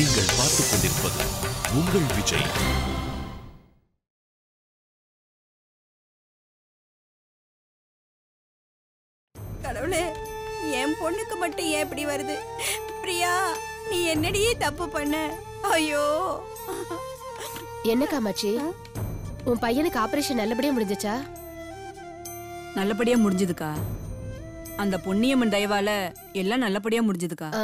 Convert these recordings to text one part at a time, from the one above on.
நீங்கள் பார்த்துக் கொண்டிருப்பது உங்கள் விஜய் கடவுளே என் பொண்ணுக்கு மட்டும் ஏன் இப்படி வருது பிரியா நீ என்னடியே தப்பு பண்ண ஐயோ என்ன காமாட்சி உன் பையனுக்கு ஆபரேஷன் நல்லபடியா முடிஞ்சுச்சா நல்லபடியா முடிஞ்சதுக்கா அந்த பொன்னியம்மன் தயவால எல்லாம் நல்லபடியா முடிஞ்சதுக்கா ஆ.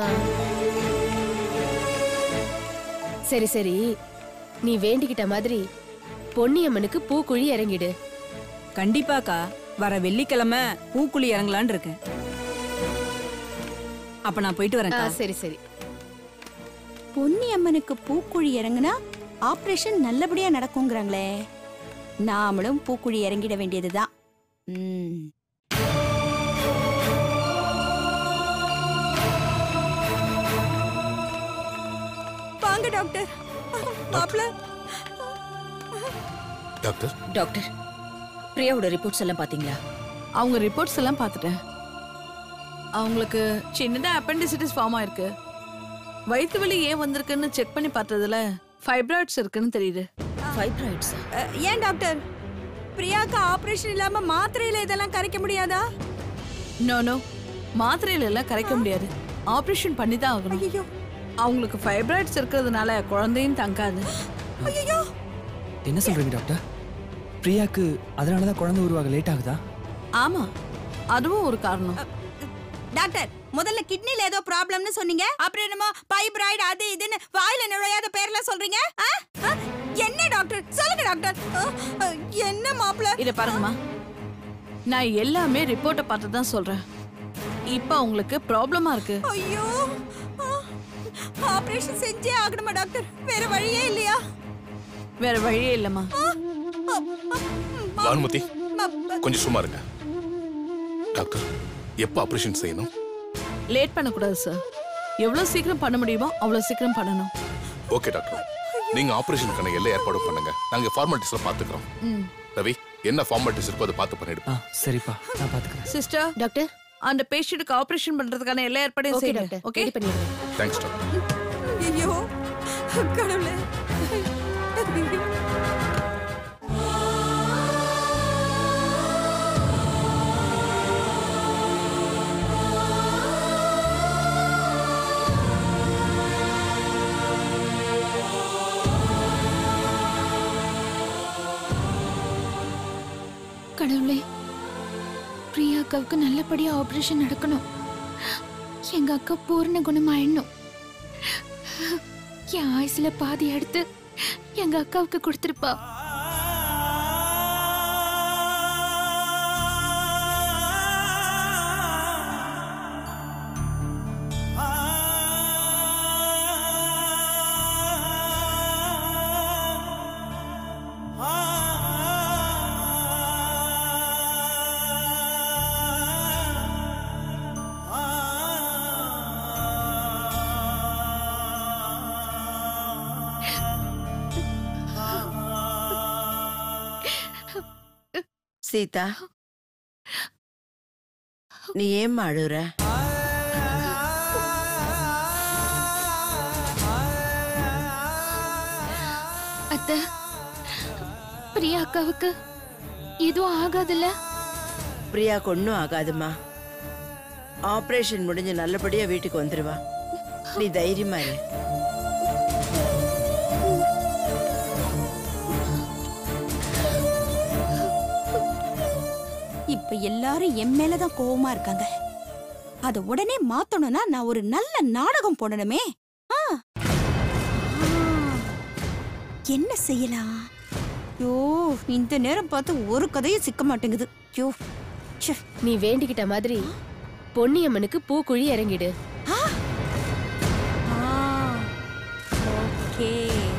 சரி சரி நீ வேண்டிக்கிட்ட மாதிரி பொன்னியம்மனுக்கு பூக்குழி இறங்கிடு கண்டிப்பாக்கா வர வெள்ளிக்கிழமை பூக்குழி இறங்கலான்னு இருக்கேன் அப்ப நான் போயிட்டு ஆ, வரேன் சரி சரி பொன்னியம்மனுக்கு பூக்குழி இறங்குனா ஆபரேஷன் நல்லபடியா நடக்குங்கிறாங்களே நாமளும் பூக்குழி இறங்கிட வேண்டியதுதான் ம். வாங்க டாக்டர் மாப்பிள்ள டாக்டர் டாக்டர் பிரியாவோட ரிப்போர்ட்ஸ் எல்லாம் பாத்தீங்களா அவங்க ரிப்போர்ட்ஸ் எல்லாம் பார்த்துட்டேன் அவங்களுக்கு சின்னதா அப்பெண்டிசிட்டிஸ் ஃபார்ம் ஆயிருக்கு வயிற்று வலி ஏன் வந்திருக்குன்னு செக் பண்ணி பார்த்ததுல ஃபைப்ராய்ட்ஸ் இருக்குன்னு தெரியுது ஃபைப்ராய்ட்ஸ் அஹ், ஏன் டாக்டர் பிரியாக்கு ஆபரேஷன் இல்லாம மாத்திரையில இதெல்லாம் கரைக்க முடியாதா நோ நோ மாத்திரையில எல்லாம் கரைக்க முடியாது ஆபரேஷன் பண்ணி தான் ஆகணும் ஐயோ அவங்களுக்கு ஃபைப்ராய்ட்ஸ் இருக்கிறதுனால குழந்தையும் தங்காது ஐயோ என்ன சொல்றீங்க டாக்டர் பிரியாக்கு அதனால தான் குழந்தை உருவாக லேட் ஆகுதா ஆமா அதுவும் ஒரு காரணம் டாக்டர் முதல்ல கிட்னில ஏதோ ப்ராப்ளம்னு சொன்னீங்க அப்புறம் என்னமோ பைப்ராய்டு அது இதுன்னு வாயில நுழையாத பேர்லாம் சொல்றீங்க ஆ? ஆ? என்ன டாக்டர் சொல்லுங்க டாக்டர் அஹ், அஹ், என்ன மாப்பிள்ள இத பாருங்கம்மா நான் எல்லாமே ரிப்போர்ட்டை பார்த்து தான் சொல்றேன் இப்போ உங்களுக்கு ப்ராப்ளமா இருக்கு ஐயோ ஆபரேஷன் செஞ்சே ஆகணுமா டாக்டர் வேற வழியே இல்லையா வேற வழியே இல்லம்மா பானுமதி கொஞ்சம் சும்மா இருங்க டாக்டர் எப்போ ஆபரேஷன் செய்யணும் லேட் பண்ணக்கூடாது சார் எவ்வளவு சீக்கிரம் பண்ண முடியுமோ அவ்வளவு சீக்கிரம் பண்ணணும் ஓகே டாக்டர் நீங்க ஆபரேஷனுக்கான எல்லா ஏற்பாடும் பண்ணுங்க நாங்க ஃபார்மாலிட்டிஸ்ல பாத்துக்கிறோம் ரவி என்ன ஃபார்மாலிட்டிஸ் இருக்கோ அதை பார்த்து பண்ணிடுப்போம் ஆ சரிப்பா நான் பார்த்துக்கிறேன் சிஸ்டர் டாக்டர் அந்த பேஷண்ட்டுக்கு ஆபரேஷன் பண்றதுக்கான எல்லா ஏற்பாடையும் ஓகே செய்யுங்க டாக்டர் ஓகே ரெடி பண்ணிடுறேன் தேங்க்ஸ் டாக்டர் ஐயோ கடவுளே கடவுளே பிரியா அக்காவுக்கு நல்லபடியா ஆபரேஷன் நடக்கணும் எங்க அக்கா பூர்ண குணமாயிடணும் என் ஆயுசுல பாதி எடுத்து எங்க அக்காவுக்கு கொடுத்துருப்பா சீதா நீ ஏம்மா அழுற அத்த பிரியா அக்காவுக்கு எதுவும் ஆகாதுல்ல பிரியாக்கு ஒன்றும் ஆகாதும்மா ஆபரேஷன் முடிஞ்சு நல்லபடியா வீட்டுக்கு வந்துருவா நீ தைரியமா இரு இப்ப எல்லாரும் என் மேலதான் கோவமா இருக்காங்க அத உடனே மாத்தணும்னா நான் ஒரு நல்ல நாடகம் போடணுமே ஆ. ஆ. என்ன செய்யலாம் ஐயோ இந்த நேரம் பார்த்து ஒரு கதையும் சிக்க மாட்டேங்குது ஐயோ ச்சே. நீ வேண்டிக்கிட்ட மாதிரி பொன்னியம்மனுக்கு பூக்குழி இறங்கிடு ஆ. ஓகே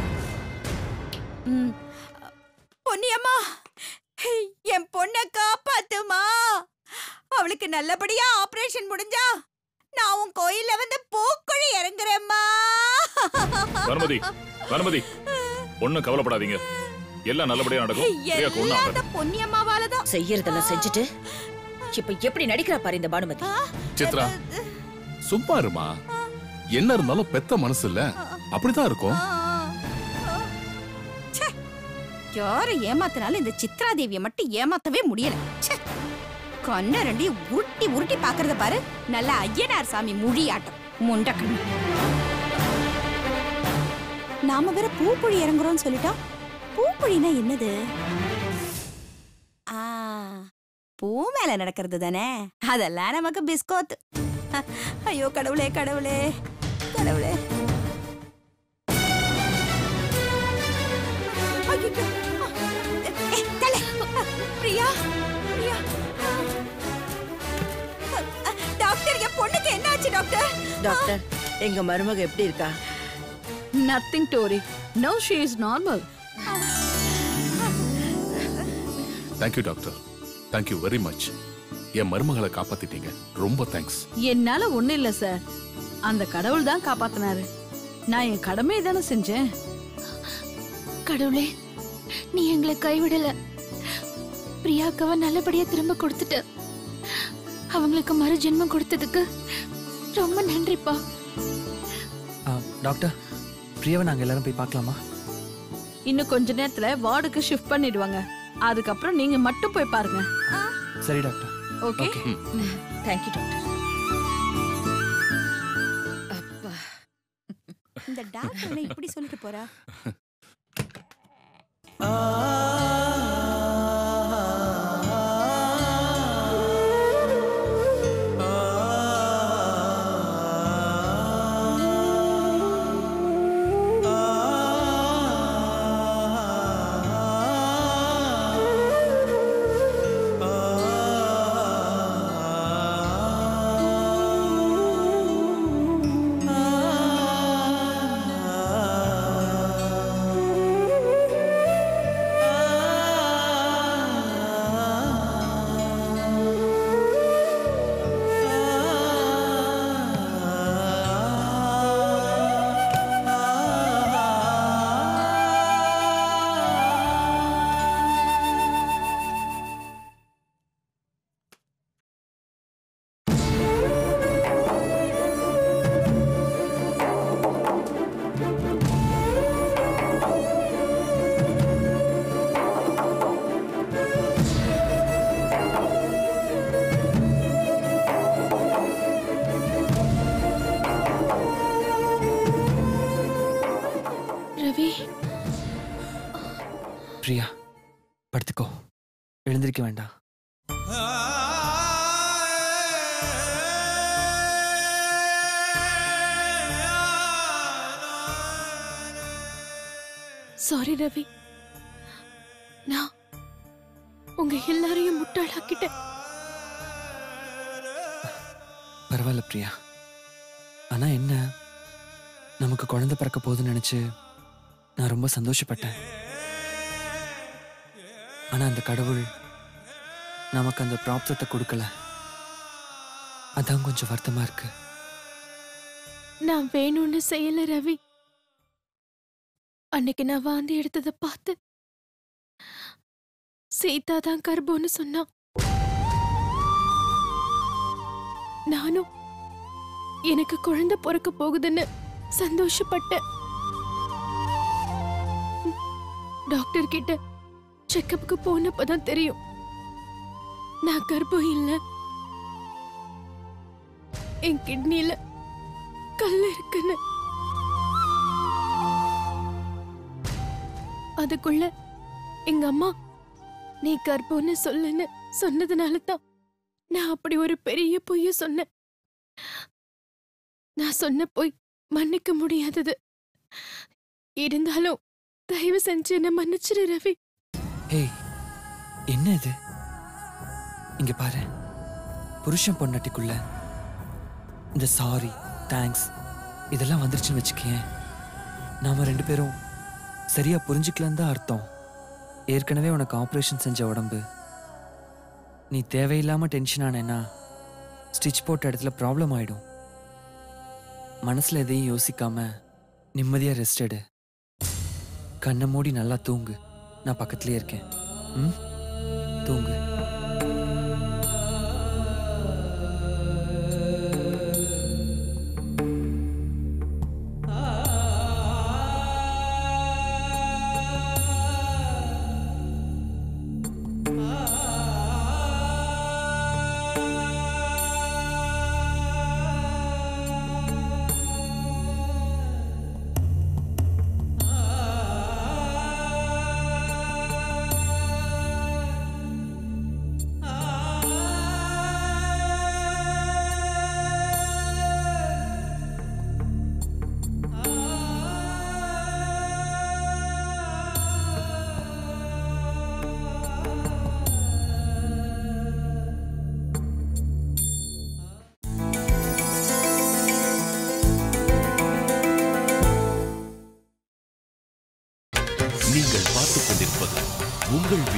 ம் பொன்னியம்மா என் பொண்ணை காப்பாத்துமா அவளுக்கு நல்லபடியா ஆபரேஷன் முடிஞ்சா நான் உன் கோயில்ல வந்து பூக்குழி இறங்குறேம்மா கணபதி கணபதி ஒண்ணும் கவலைப்படாதீங்க எல்லாம் நல்லபடியா நடக்கும் பிரியாக்கு ஒண்ணும் எல்லாம் ஆகாது அந்த பொன்னியம்மாவால தான் செய்யறதெல்லாம் செஞ்சுட்டு இப்ப எப்படி நடிக்கிறா பாரு இந்த பானுமதி சித்ரா சும்மா இருமா என்ன இருந்தாலும் பெத்த மனசு இல்ல அப்படிதான் இருக்கும் ச்சே, யாரை ஏமாத்தினாலும் இந்த சித்ரா தேவியை மட்டும் ஏமாத்தவே முடியல ச்சே. கண்ணை ரெண்டையும் உருட்டி உருட்டி பாக்குறத பாரு நல்ல ஐயனார் சாமி மொழியாட்டம் முண்டக்கண்ணு நாம வேற பூக்குழி இறங்குறோம்னு சொல்லிட்டோம் பூக்குழினா என்னது ஆ பூ மேல நடக்கிறது தானே அதெல்லாம் நமக்கு பிஸ்கோத் ஐயோ கடவுளே கடவுளே கடவுளே ஐயோ ஏ, தலை. பிரியா பிரியா டாக்டர் என் பொண்ணுக்கு என்ன ஆச்சு டாக்டர் டாக்டர் எங்க மருமக எப்படி இருக்கா nothing to worry no she is normal thank you doctor thank you very much என் மருமகளை காப்பாத்திட்டீங்க ரொம்ப தேங்க்ஸ் என்னால ஒண்ணும் இல்ல சார் அந்த கடவுள் தான் காப்பாத்தினாரு நான் என் கடமையை தானே செஞ்சேன் கடவுளே நீ எங்களை கைவிடல பிரியாக்காவை நல்லபடியா திரும்ப கொடுத்துட்ட அவங்களுக்கு மறு ஜென்மம் கொடுத்ததுக்கு ரொம்ப நன்றிப்பா ஆ, டாக்டர் பிரியாவை நாங்கள் எல்லாரும் போய் பார்க்கலாமா இன்னும் கொஞ்ச நேரத்துல வார்டுக்கு ஷிஃப்ட் பண்ணிடுவாங்க அதுக்கப்புறம் நீங்க மட்டும் போய் பாருங்க சரி doctor okay okay thank you doctor அப்பா இந்த டாக்டர் என்ன இப்படி சொல்லிட்டு போறா ரவி பிரியா படுத்துக்கோ எழுந்திருக்க வேண்டாம் சாரி ரவி நான் உங்க எல்லாரையும் முட்டாளாக்கிட்டேன் பரவாயில்ல பிரியா ஆனா என்ன நமக்கு குழந்தை பிறக்க போகுதுன்னு நினைச்சு நான் ரொம்ப சந்தோஷப்பட்டேன் ஆனா அந்த கடவுள் நமக்கு அந்த பிராப்தத்தை கொடுக்கல அதான் கொஞ்சம் வருத்தமா இருக்கு நான் வேணும்னு செய்யல ரவி அன்னைக்கு நான் வாந்தி எடுத்ததை பார்த்து சீதா தான் கர்ப்பம்னு சொன்னான் நானும் எனக்கு குழந்தை பிறக்க போகுதுன்னு சந்தோஷப்பட்டேன் டாக்டர் கிட்ட செக்கப்புக்கு போனப்பதான் தெரியும் நான் கர்ப்பம் இல்ல என் கிட்னில கல் இருக்குன்னு அதுக்குள்ள எங்க அம்மா நீ கர்ப்பம்னு சொல்லுன்னு சொன்னதுனால தான் நான் அப்படி ஒரு பெரிய பொய்ய சொன்னேன் நான் சொன்ன பொய் மன்னிக்க முடியாதது இருந்தாலும் தயவு செஞ்சு என்ன மன்னிச்சிரு ரவி ஏய் என்ன இது இங்க பாரு புருஷன் பொண்டாட்டிக்குள்ள இந்த சாரி தேங்க்ஸ் இதெல்லாம் வந்துருச்சுன்னு வச்சுக்கேன் நாம ரெண்டு பேரும் சரியா புரிஞ்சுக்கலன்னு தான் அர்த்தம் ஏற்கனவே உனக்கு ஆப்ரேஷன் செஞ்ச உடம்பு நீ தேவையில்லாம டென்ஷன் ஆனேன்னா ஸ்டிச் போட்ட இடத்துல ப்ராப்ளம் ஆயிடும் மனசுல எதையும் யோசிக்காம நிம்மதியா ரெஸ்ட் எடு கண்ணை மூடி நல்லா தூங்கு நான் பக்கத்துலயே இருக்கேன் ம் தூங்கு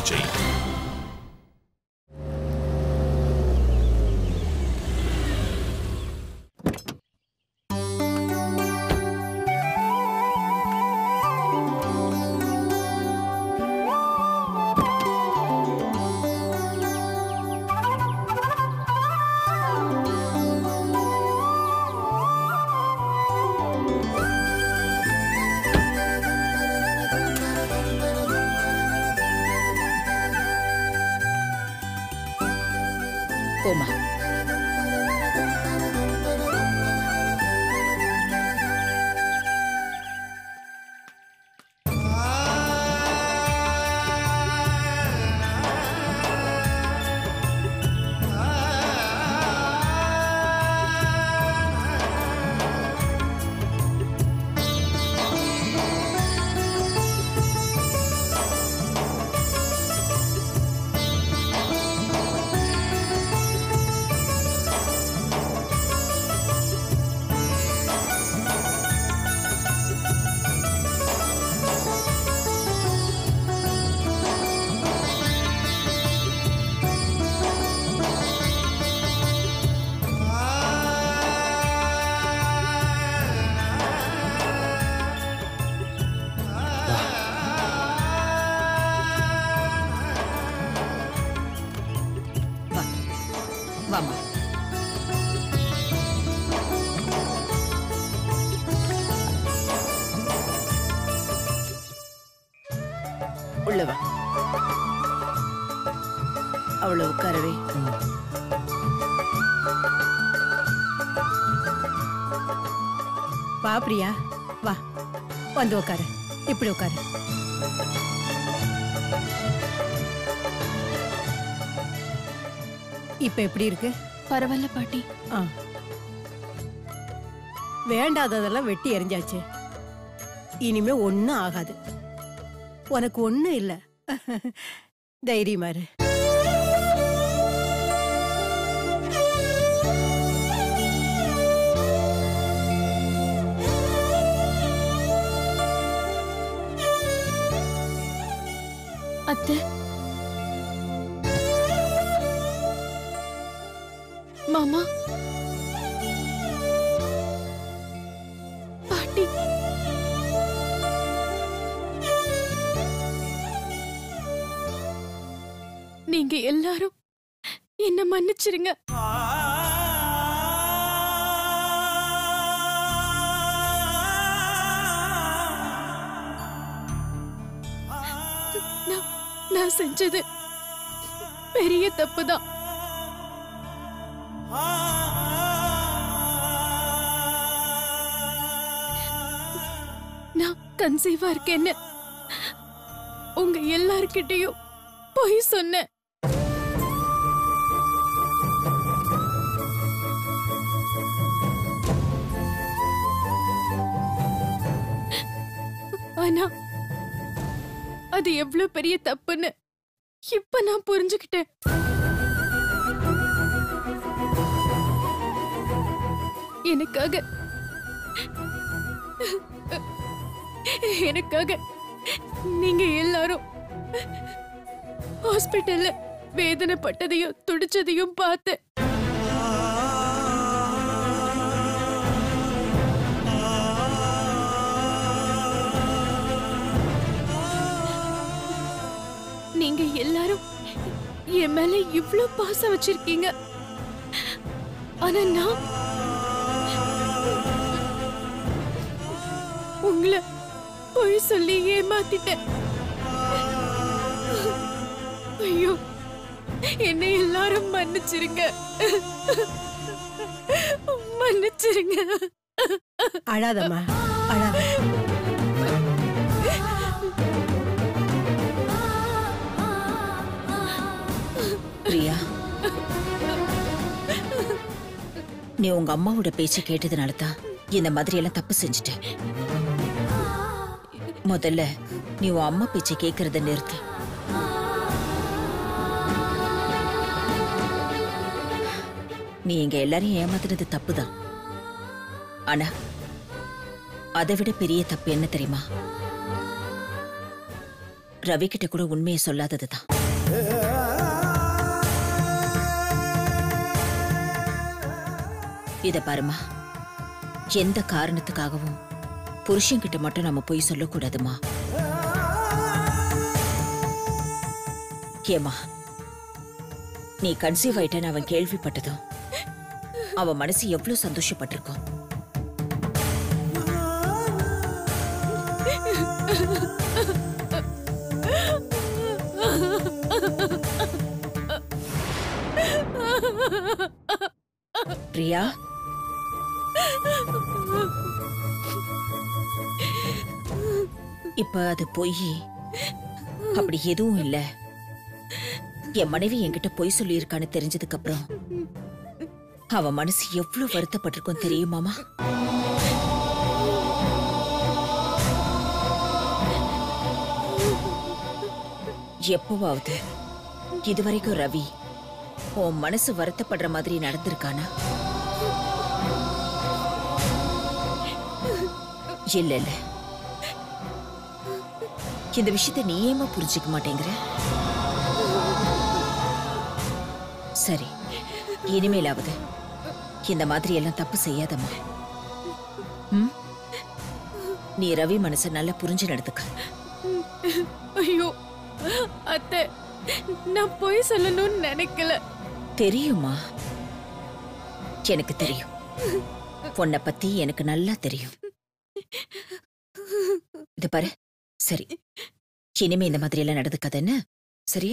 செய் போமா வா வாமா உள்ள வா அவளை உட்காரவே வா பிரியா வா வந்து உட்காரு இப்படி உட்காரு இப்ப எப்படி இருக்கு பரவாயில்ல பாட்டி ஆ வேண்டாததெல்லாம் வெட்டி எறிஞ்சாச்சு இனிமே ஒன்றும் ஆகாது உனக்கு ஒன்றும் இல்லை தைரியமா இரு அத்தை மாமா பாட்டி நீங்க எல்லாரும் என்ன மன்னிச்சிருங்க நான் நான் செஞ்சது பெரிய தப்புதான் நான் கன்சீவா இருக்கேன்னு உங்க எல்லார்கிட்டயும் பொய் சொன்னேன் ஆனா அது எவ்வளவு பெரிய தப்புன்னு இப்ப நான் புரிஞ்சுக்கிட்டேன் எனக்காக எனக்காக நீங்க எல்லாரும் ஹாஸ்பிட்டல்ல வேதனைப்பட்டதையும் துடிச்சதையும் பார்த்து நீங்க எல்லாரும் என் மேல இவ்ளோ பாசம் வச்சிருக்கீங்க ஆனா நான் உங்களை பொய் சொல்லி ஏமாத்திட்டேன் ஐயோ என்னை எல்லாரும் மன்னிச்சிருங்க மன்னிச்சிருங்க அழாதம்மா அழாத பிரியா நீ உங்க அம்மாவோட பேச்ச கேட்டதுனால தான் இந்த மாதிரி எல்லாம் தப்பு செஞ்சுட்ட முதல்ல நீ உன் அம்மா பேச்சை கேட்கறத நிறுத்து நீ எங்க எல்லாரையும் ஏமாத்துனது தப்புதான் ஆனா அதை விட பெரிய தப்பு என்ன தெரியுமா ரவி கிட்ட கூட உண்மையை சொல்லாததுதான் இத பாருமா எந்த காரணத்துக்காகவும் புருஷன்கிட்ட மட்டும் நம்ம போய் சொல்லக்கூடாதுமா ஏமா நீ கன்சீவ் ஆயிட்டன்னு அவன் கேள்விப்பட்டதும் அவன் மனசு எவ்வளவு சந்தோஷப்பட்டிருக்கும் பிரியா இப்ப அது பொய் அப்படி எதுவும் இல்ல என் மனைவி என்கிட்ட பொய் சொல்லியிருக்கான்னு தெரிஞ்சதுக்கு அப்புறம் அவ மனசு எவ்வளவு வருத்தப்பட்டிருக்கும் தெரியுமாமா எப்பவாவது இதுவரைக்கும் ரவி உன் மனசு வருத்தப்படுற மாதிரி நடந்திருக்கானா இல்ல இல்ல இந்த விஷயத்தை நீ ஏமா புரிஞ்சுக்க மாட்டேங்கிற சரி இனிமேலாவது இந்த மாதிரி எல்லாம் தப்பு செய்யாதம்மா ம்? நீ ரவி மனசை நல்லா புரிஞ்சு நடந்துக்க ஐயோ அத்தை நான் போய் சொல்லணும்னு நினைக்கல தெரியுமா எனக்கு தெரியும் உன்னை பத்தி எனக்கு நல்லா தெரியும் இது பாரு சரி இனிமே இந்த மாதிரி எல்லாம் நடந்துக்காதன்னு சரியா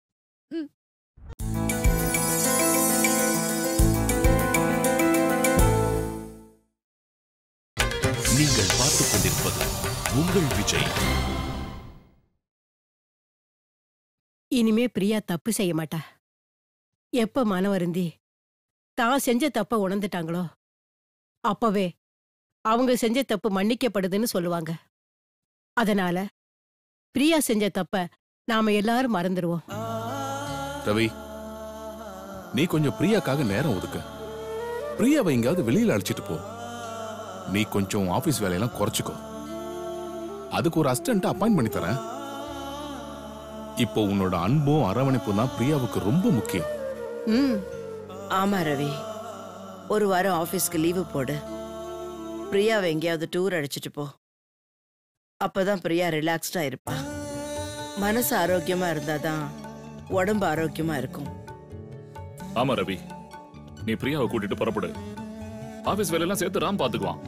நீங்கள் பார்த்துக் கொண்டிருப்பது உங்கள் விஜய் இனிமே பிரியா தப்பு செய்ய மாட்டா எப்ப மன வருந்தி தான் செஞ்ச தப்ப உணர்ந்துட்டாங்களோ அப்பவே அவங்க செஞ்ச தப்பு மன்னிக்கப்படுதுன்னு சொல்லுவாங்க அதனால பிரியா செஞ்ச தப்ப நாம எல்லாரும் மறந்துடுவோம் ரவி நீ கொஞ்சம் பிரியாக்காக நேரம் ஒதுக்கு பிரியாவை எங்கேயாவது வெளியில அழைச்சிட்டு போ நீ கொஞ்சம் ஆபீஸ் வேலையெல்லாம் குறைச்சுக்கோ அதுக்கு ஒரு அசிஸ்டன்ட் அப்பாயிண்ட் பண்ணி தரேன் இப்போ உன்னோட அன்பும் அரவணைப்பும் தான் பிரியாவுக்கு ரொம்ப முக்கியம் ம் ஆமா ரவி ஒரு வாரம் ஆபீஸ்க்கு லீவு போடு பிரியாவை எங்கேயாவது டூர் அடிச்சிட்டு போ அப்பதான் பிரியா ரிலாக்ஸ்டா இருப்பா மனசு ஆரோக்கியமா இருந்தாதான் உடம்பு ஆரோக்கியமா இருக்கும் ஆமா ரவி நீ பிரியாவை கூட்டிட்டு புறப்படு ஆபீஸ் வேலையெல்லாம் சேர்த்து ராம் பாத்துக்குவான்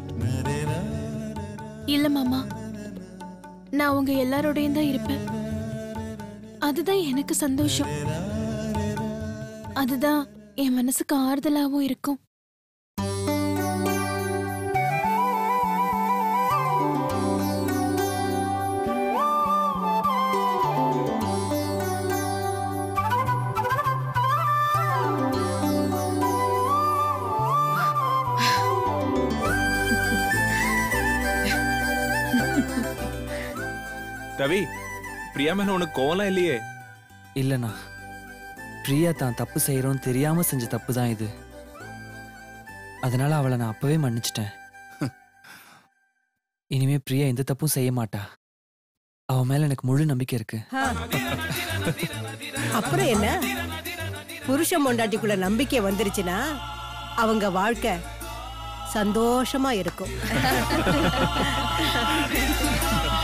இல்ல மாமா நான் உங்க எல்லாரோடையும் தான் இருப்பேன் அதுதான் எனக்கு சந்தோஷம் அதுதான் என் மனசுக்கு ஆறுதலாவும் இருக்கும் ரவி பிரியா மேல உனக்கு கோவம் இல்லையே இல்லண்ணா பிரியா தான் தப்பு செய்யறோம் தெரியாம செஞ்ச தப்பு தான் இது அதனால அவளை நான் அப்பவே மன்னிச்சிட்டேன் இனிமே பிரியா எந்த தப்பும் செய்ய மாட்டா அவ மேல எனக்கு முழு நம்பிக்கை இருக்கு ஆ. அப்புறம் என்ன புருஷன் பொண்டாட்டிக்குள்ள நம்பிக்கை வந்துருச்சுன்னா அவங்க வாழ்க்கை சந்தோஷமா இருக்கும்